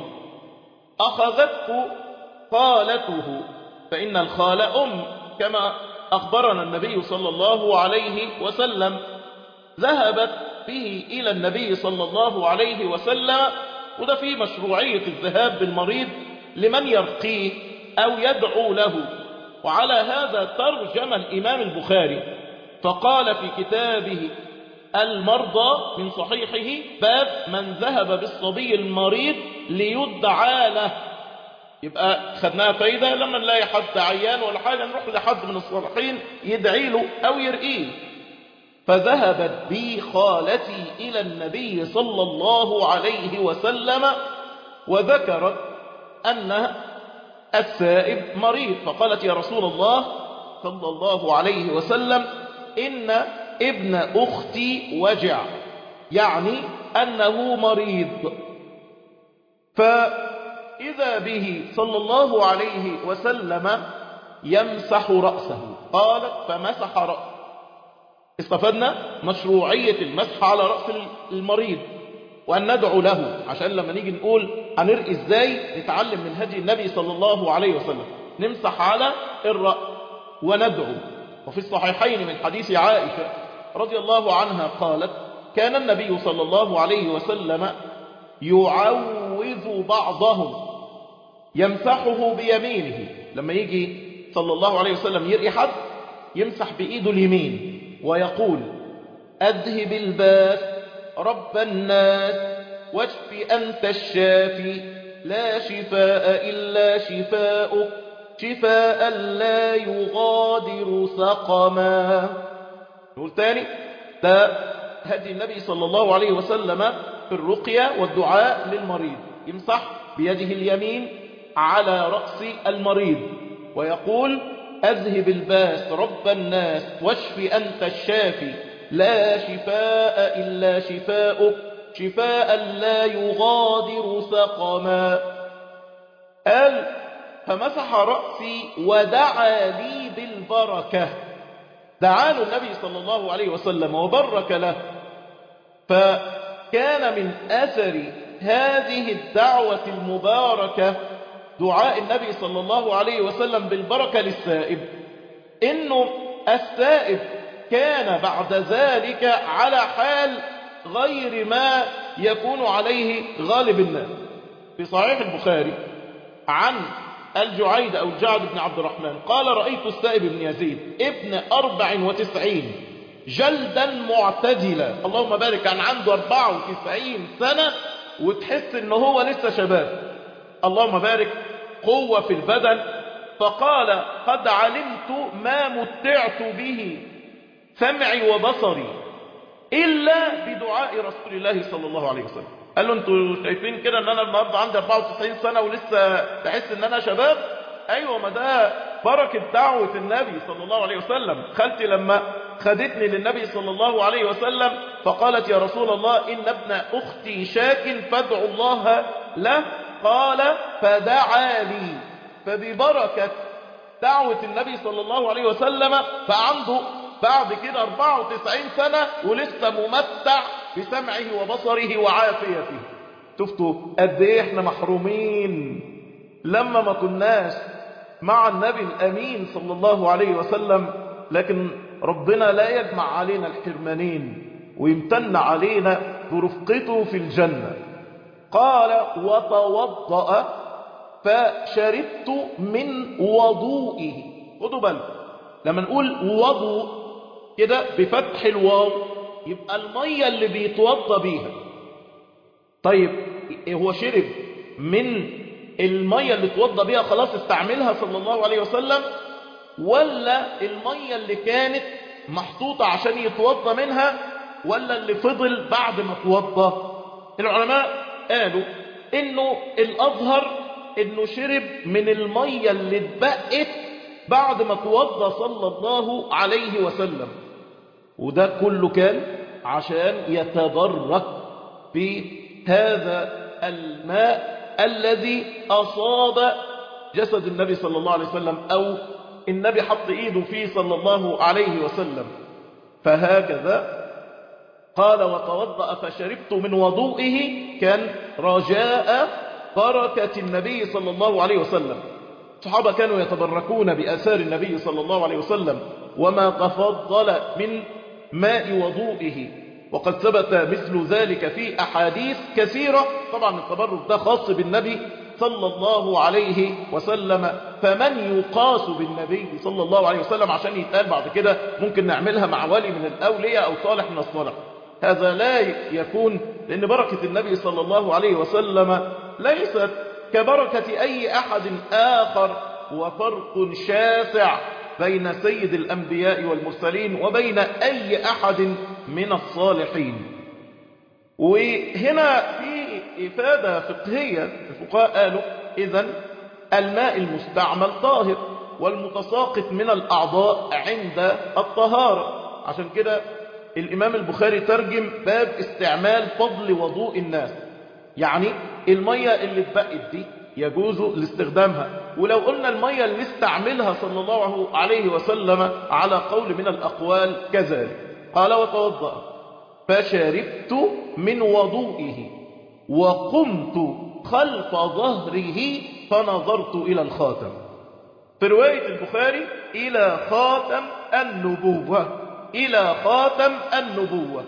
أخذته خالته فإن الخال أم كما أخبرنا النبي صلى الله عليه وسلم ذهبت به إلى النبي صلى الله عليه وسلم وده فيه مشروعية الذهاب بالمريض لمن يرقيه أو يدعو له وعلى هذا ترجم الإمام البخاري فقال في كتابه المرضى من صحيحه باب من ذهب بالصبي المريض ليدعى له يبقى خدناها فايدة لما نلاقي حد عيان ولا حاجة نروح لحد من الصالحين يدعي له أو يرقيه فذهبت بي خالتي إلى النبي صلى الله عليه وسلم وذكرت أن السائب مريض فقالت يا رسول الله صلى الله عليه وسلم إن ابن أختي وجع يعني أنه مريض فإذا به صلى الله عليه وسلم يمسح رأسه قالت فمسح رأسه استفدنا مشروعية المسح على رأس المريض وأن ندعو له عشان لما نيجي نقول هنرقي ازاي نتعلم من هدي النبي صلى الله عليه وسلم نمسح على الرأس وندعو وفي الصحيحين من حديث عائشة رضي الله عنها قالت كان النبي صلى الله عليه وسلم يعوذ بعضهم يمسحه بيمينه لما يجي صلى الله عليه وسلم يرقي حد يمسح بإيده اليمين ويقول أذهب الباس رب الناس واشف أنت الشافي لا شفاء إلا شفاؤك شفاء لا يغادر سقما نقول تاني ده هدي النبي صلى الله عليه وسلم في الرقية والدعاء للمريض يمسح بيده اليمين على رأس المريض ويقول أذهب الباس رب الناس واشف أنت الشافي لا شفاء إلا شفاؤك شفاء لا يغادر سقما قال فمسح رأسي ودعا لي بالبركة دعا له النبي صلى الله عليه وسلم وبرك له فكان من أثر هذه الدعوة المباركة دعاء النبي صلى الله عليه وسلم بالبركة للسائب إنه السائب كان بعد ذلك على حال غير ما يكون عليه غالب الناس في صحيح البخاري عن الجعيد أو الجعد بن عبد الرحمن قال رأيت السائب بن يزيد ابن أربع وتسعين جلدا معتدلا اللهم بارك عن عنده أربع وتسعين سنة وتحس ان هو لسه شباب اللهم بارك قوة في البدن فقال قد علمت ما متعت به سمعي وبصري إلا بدعاء رسول الله صلى الله عليه وسلم قال له انتوا شايفين كده ان انا النهارده عندي 94 سنة ولسه تحس ان انا شباب ايوه ما ده بركة دعوة النبي صلى الله عليه وسلم خالتي لما خدتني للنبي صلى الله عليه وسلم فقالت يا رسول الله إن ابن أختي شاك فادعوا الله له قال فدعا لي فببركة دعوة النبي صلى الله عليه وسلم فعنده بعد كده 94 سنة ولسه ممتع بسمعه وبصره وعافيته شفتوا قد ايه احنا محرومين لما ما كناش مع النبي الأمين صلى الله عليه وسلم لكن ربنا لا يجمع علينا الحرمانين ويمتن علينا برفقته في الجنة قال وتوضأ فشربت من وضوئه خدوا بالكم لما نقول وضوء كده بفتح الواو يبقى المية اللي بيتوضى بيها طيب هو شرب من المية اللي توضى بيها خلاص استعملها صلى الله عليه وسلم ولا المية اللي كانت محطوطة عشان يتوضى منها ولا اللي فضل بعد ما توضى العلماء قالوا انه الاظهر انه شرب من المية اللي اتبقت بعد ما توضى صلى الله عليه وسلم وده كله كان عشان يتبرك بهذا الماء الذي أصاب جسد النبي صلى الله عليه وسلم أو النبي حط إيده فيه صلى الله عليه وسلم فهكذا قال وتوضأ فشربت من وضوئه كان رجاء بركة النبي صلى الله عليه وسلم الصحابة كانوا يتبركون بأثار النبي صلى الله عليه وسلم وما تفضل من ماء وضوئه وقد ثبت مثل ذلك في أحاديث كثيرة طبعا التبرك ده خاص بالنبي صلى الله عليه وسلم فمن يقاس بالنبي صلى الله عليه وسلم عشان يتقال بعد كده ممكن نعملها مع ولي من الأولياء أو صالح من الصالح هذا لا يكون لأن بركة النبي صلى الله عليه وسلم ليست كبركة أي أحد آخر وفرق شاسع بين سيد الأنبياء والمرسلين وبين أي أحد من الصالحين وهنا في إفادة فقهية الفقهاء قالوا إذا الماء المستعمل طاهر والمتساقط من الأعضاء عند الطهارة عشان كده الإمام البخاري ترجم باب استعمال فضل وضوء الناس يعني المية اللي اتبقت دي يجوز لاستخدامها ولو قلنا المية اللي استعملها صلى الله عليه وسلم على قول من الأقوال كذلك قال وتوضأ فشربت من وضوئه وقمت خلف ظهره فنظرت إلى الخاتم في رواية البخاري إلى خاتم النبوة إلى خاتم النبوة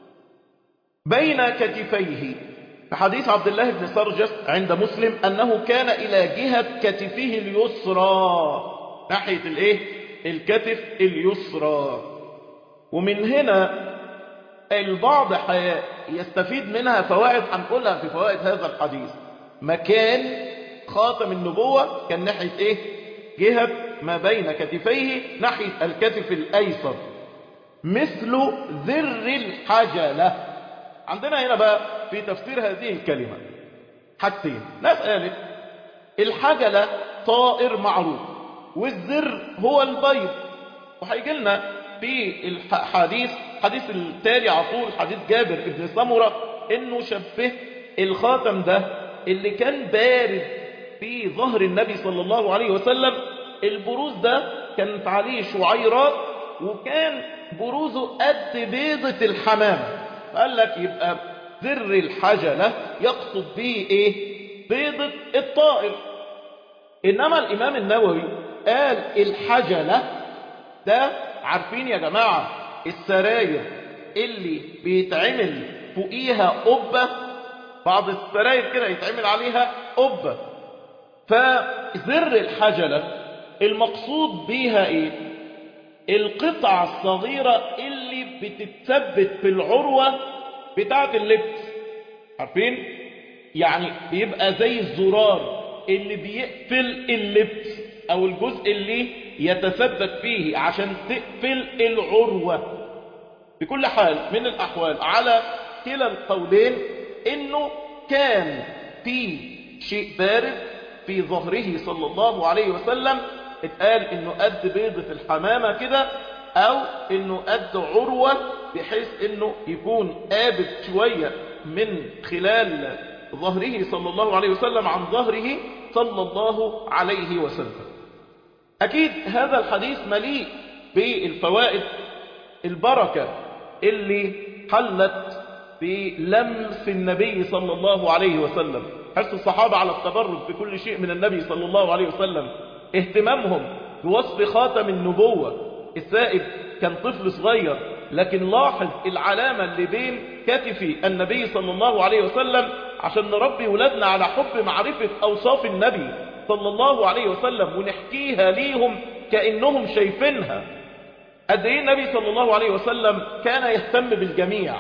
بين كتفيه في حديث عبد الله بن سرجس عند مسلم أنه كان إلى جهة كتفه اليسرى ناحية الايه الكتف اليسرى ومن هنا البعض يستفيد منها فوائد هنقولها في فوائد هذا الحديث مكان خاتم النبوة كان ناحية ايه جهة ما بين كتفيه ناحية الكتف الأيسر مثل ذر الحجلة عندنا هنا بقى في تفسير هذه الكلمة حاجتين ناس قالت الحجلة طائر معروف والذر هو البيض وهيجي لنا في الحديث حديث التالي على طول حديث جابر ابن سمرة انه شبه الخاتم ده اللي كان بارد في ظهر النبي صلى الله عليه وسلم البروز ده كانت عليه شعيرات وكان بروزه قد بيضة الحمام قال لك يبقى ذر الحجلة يقصد به ايه بيضة الطائر انما الامام النووي قال الحجلة ده عارفين يا جماعة السراير اللي بيتعمل فوقيها قبة بعض السراير كده يتعمل عليها قبة فذر الحجلة المقصود بيها ايه القطعة الصغيرة اللي بتتثبت في العروة بتاعة اللبس عارفين يعني بيبقى زي الزرار اللي بيقفل اللبس او الجزء اللي يتثبت فيه عشان تقفل العروة بكل حال من الاحوال على كلا القولين انه كان في شيء بارد في ظهره صلى الله عليه وسلم اتقال انه قد بيضة الحمامة كده او انه قد عروة بحيث انه يكون قابض شوية من خلال ظهره صلى الله عليه وسلم عن ظهره صلى الله عليه وسلم اكيد هذا الحديث مليء بالفوائد البركة اللي حلت بلمس النبي صلى الله عليه وسلم حرص الصحابة على التبرك بكل شيء من النبي صلى الله عليه وسلم اهتمامهم بوصف خاتم النبوة السائب كان طفل صغير لكن لاحظ العلامة اللي بين كتف النبي صلى الله عليه وسلم عشان نربي ولادنا على حب معرفة أوصاف النبي صلى الله عليه وسلم ونحكيها ليهم كأنهم شايفينها قد ايه النبي صلى الله عليه وسلم كان يهتم بالجميع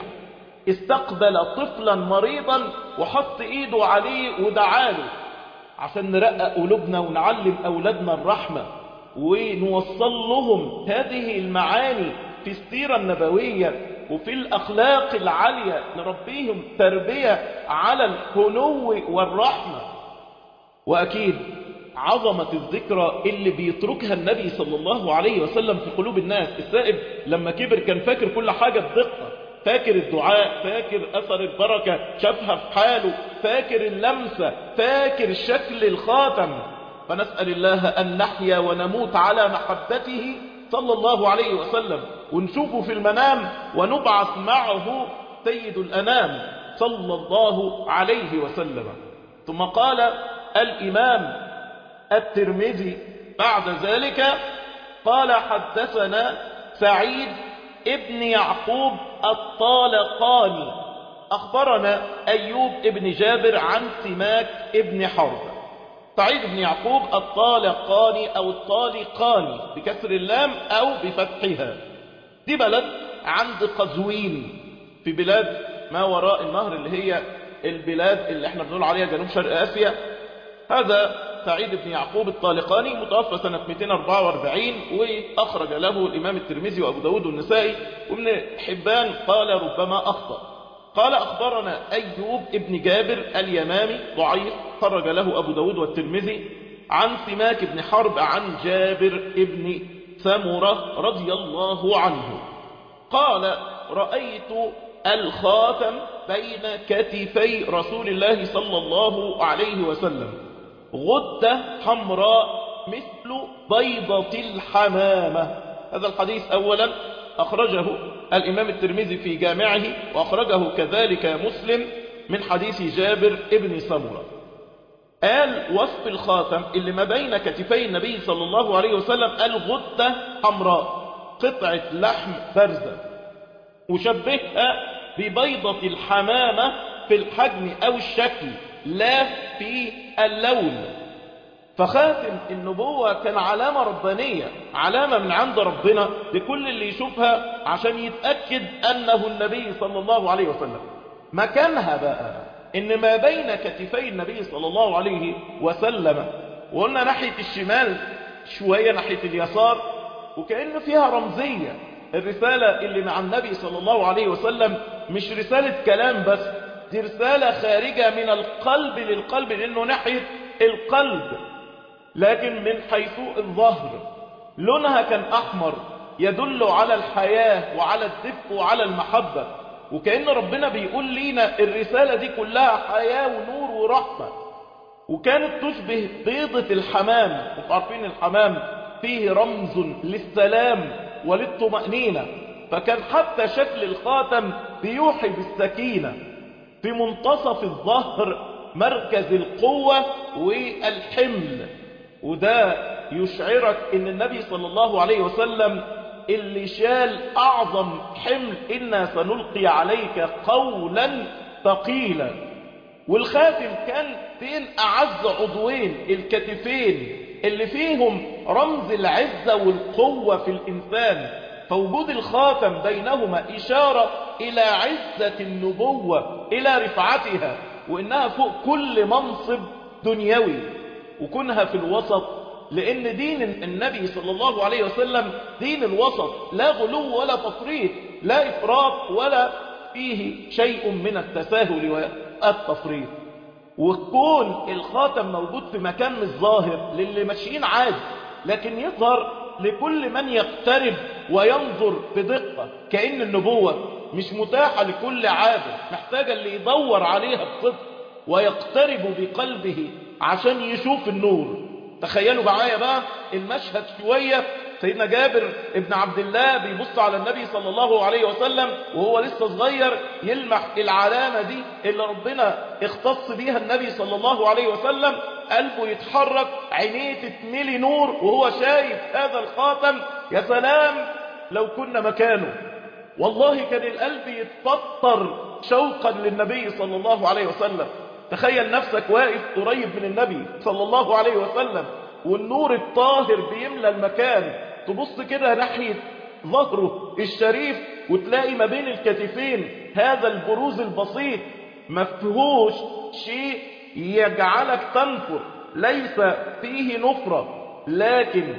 استقبل طفلا مريضا وحط ايده عليه ودعاله عشان نرقق قلوبنا ونعلم أولادنا الرحمة ونوصل لهم هذه المعاني في السيرة النبوية وفي الأخلاق العالية نربيهم تربية على الخلو والرحمة وأكيد عظمة الذكرى اللي بيتركها النبي صلى الله عليه وسلم في قلوب الناس السائب لما كبر كان فاكر كل حاجة بدقة فاكر الدعاء فاكر أثر البركة شافها في حاله فاكر اللمسة فاكر شكل الخاتم فنسأل الله أن نحيا ونموت على محبته صلى الله عليه وسلم ونشوفه في المنام ونبعث معه سيد الأنام صلى الله عليه وسلم ثم قال الإمام الترمذي بعد ذلك قال حدثنا سعيد ابن يعقوب الطالقاني أخبرنا أيوب ابن جابر عن سماك ابن حرب سعيد بن يعقوب الطالقاني أو الطالقاني بكسر اللام أو بفتحها دي بلد عند قزوين في بلاد ما وراء النهر اللي هي البلاد اللي احنا بنقول عليها جنوب شرق آسيا هذا سعيد بن يعقوب الطالقاني متوفى سنة 244 وأخرج له الإمام الترمذي وأبو داود والنسائي وابن حبان قال ربما أخطأ قال أخبرنا أيوب ابن جابر اليمامي ضعيف خرج له أبو داود والترمذي عن سماك بن حرب عن جابر ابن سمرة رضي الله عنه قال رأيت الخاتم بين كتفي رسول الله صلى الله عليه وسلم غدة حمراء مثل بيضة الحمامة هذا الحديث أولا أخرجه الإمام الترمذي في جامعه وأخرجه كذلك مسلم من حديث جابر ابن سمرة قال وصف الخاتم اللي ما بين كتفي النبي صلى الله عليه وسلم قال غدة حمراء قطعة لحم بارزة وشبهها ببيضة الحمامة في الحجم أو الشكل لا في اللون فخاتم النبوة كان علامة ربانية علامة من عند ربنا لكل اللي يشوفها عشان يتأكد أنه النبي صلى الله عليه وسلم مكانها بقى إن ما بين كتفي النبي صلى الله عليه وسلم وقلنا ناحية الشمال شوية ناحية اليسار وكأنه فيها رمزية الرسالة اللي مع النبي صلى الله عليه وسلم مش رسالة كلام بس دي رسالة خارجة من القلب للقلب لأنه ناحية القلب لكن من حيث الظهر لونها كان أحمر يدل على الحياة وعلى الدفء وعلى المحبة وكأن ربنا بيقول لينا الرسالة دي كلها حياة ونور ورحمة وكانت تشبه بيضة الحمام وعارفين الحمام فيه رمز للسلام وللطمأنينة فكان حتى شكل الخاتم بيوحي بالسكينة في منتصف الظهر مركز القوة والحمل وده يشعرك ان النبي صلى الله عليه وسلم اللي شال اعظم حمل انا سنلقي عليك قولا ثقيلا والخاتم كان بين اعز عضوين الكتفين اللي فيهم رمز العزة والقوة في الانسان فوجود الخاتم بينهما اشارة الى عزة النبوة الى رفعتها وانها فوق كل منصب دنيوي وكونها في الوسط لأن دين النبي صلى الله عليه وسلم دين الوسط لا غلو ولا تفريط لا إفراط ولا فيه شيء من التساهل والتفريط وكون الخاتم موجود في مكان مش ظاهر للي ماشيين عادي لكن يظهر لكل من يقترب وينظر بدقة كأن النبوة مش متاحة لكل عابد محتاجة اللي يدور عليها بصدق ويقترب بقلبه عشان يشوف النور تخيلوا معايا بقى المشهد شوية سيدنا جابر ابن عبد الله بيبص على النبي صلى الله عليه وسلم وهو لسه صغير يلمح العلامة دي اللي ربنا اختص بيها النبي صلى الله عليه وسلم قلبه يتحرك عينيه تتملي نور وهو شايف هذا الخاتم يا سلام لو كنا مكانه والله كان القلب يتفطر شوقا للنبي صلى الله عليه وسلم تخيل نفسك واقف قريب من النبي صلى الله عليه وسلم والنور الطاهر بيملى المكان تبص كده ناحية ظهره الشريف وتلاقي ما بين الكتفين هذا البروز البسيط مفهوش شيء يجعلك تنفر ليس فيه نفرة لكن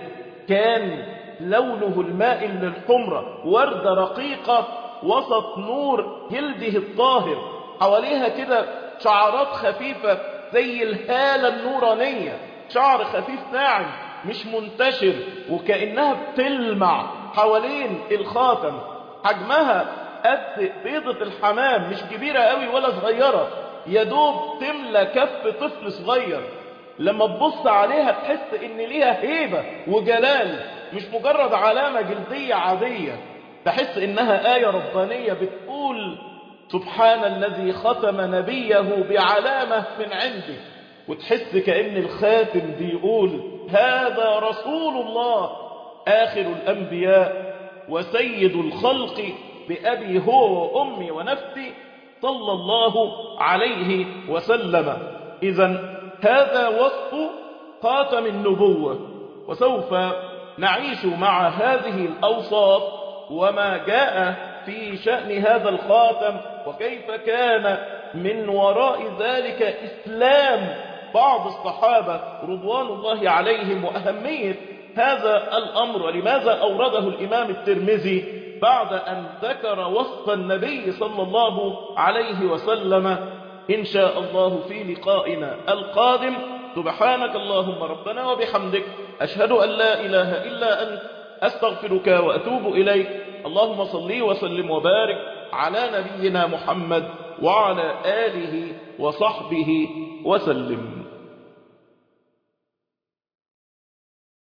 كان لونه المائل للحمرة وردة رقيقة وسط نور جلده الطاهر حواليها كده شعرات خفيفة زي الهالة النورانية شعر خفيف ناعم مش منتشر وكأنها بتلمع حوالين الخاتم حجمها قد بيضة الحمام مش كبيرة قوي ولا صغيرة يدوب تملى كف طفل صغير لما تبص عليها تحس ان ليها هيبة وجلال مش مجرد علامة جلدية عادية تحس انها آية ربانية بتقول سبحان الذي ختم نبيه بعلامة من عنده وتحس كأن الخاتم بيقول هذا رسول الله آخر الأنبياء وسيد الخلق بأبي هو وأمي ونفسي صلى الله عليه وسلم إذا هذا وصف خاتم النبوة وسوف نعيش مع هذه الأوصاف وما جاء في شأن هذا الخاتم وكيف كان من وراء ذلك إسلام بعض الصحابة رضوان الله عليهم وأهمية هذا الأمر ولماذا أورده الإمام الترمذي بعد أن ذكر وصف النبي صلى الله عليه وسلم إن شاء الله في لقائنا القادم سبحانك اللهم ربنا وبحمدك أشهد أن لا إله إلا أنت أستغفرك وأتوب إليك اللهم صل وسلم وبارك على نبينا محمد وعلى آله وصحبه وسلم